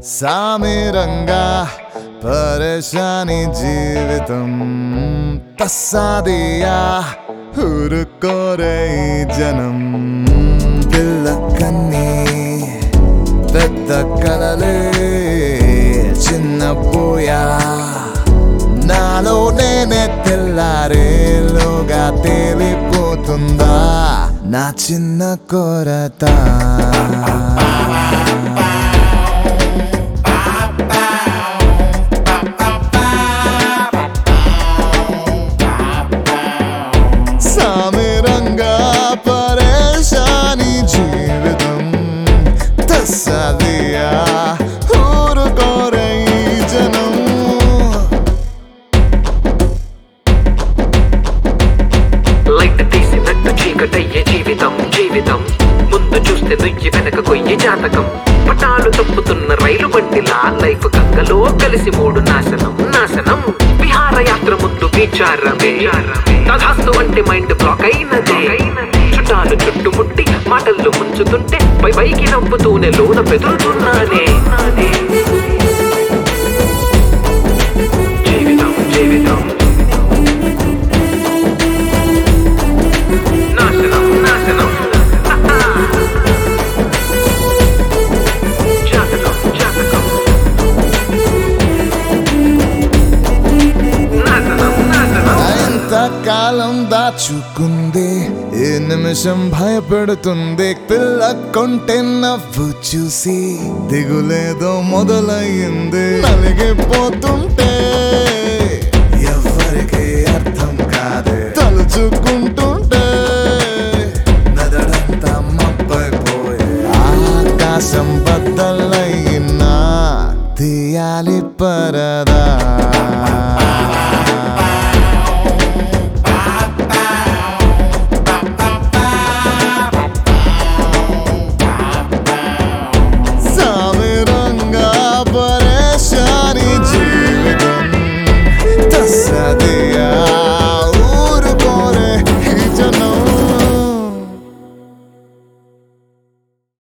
సామిరంగా పరేషాని జీవితం తస్సాదియా ఊరుకోరే ఈ జనం పిల్ల కన్నీ పెద్ద కలలే చిన్న పోయా నాలో నేనే తెల్లారేలోగా తేలిపోతుందా నా చిన్న కొరత సామిరంగా పరేషాని జీవితం తస్సదియా ఊరుకోరే ఈ జనం లైట్ తీసినట్టు చీకటయ్యే జీవితం జీవితం ముందు చూస్తే నుయ్యి వెనక కొయ్యి జాతకం పటాలు తప్పుతున్న రైలు బండిలా లైఫ్ గంగలో కలిసి మూడు నాశనం నాశనం విహారయాత్ర ముందు విచారమే తధాస్తు అంటే మైండ్ బ్లాక్ అయినదే చుట్టాలు చుట్టుముట్టి మాటల్లో ముంచుతుంటే పై పైకి నవ్వుతూనే లోన పెదురుతున్నానే జీవితం జీవితం నాశనం నాశనం జాతకం జాతకం నాశనం నాశనం ఎంతకాలం దాచుకుంది ఏ నిమిషం భయపెడుతుంది పిల్ల కొంటే నవ్వు చూసి దిగులేదో మొదలయ్యింది నలిగిపోతుంటే ఎవరికి అర్థం కాదే తలుచుకుంటుంటే నదడంతా మప్పైపోయే ఆకాశం బద్దలైనా తీయాలి పరదా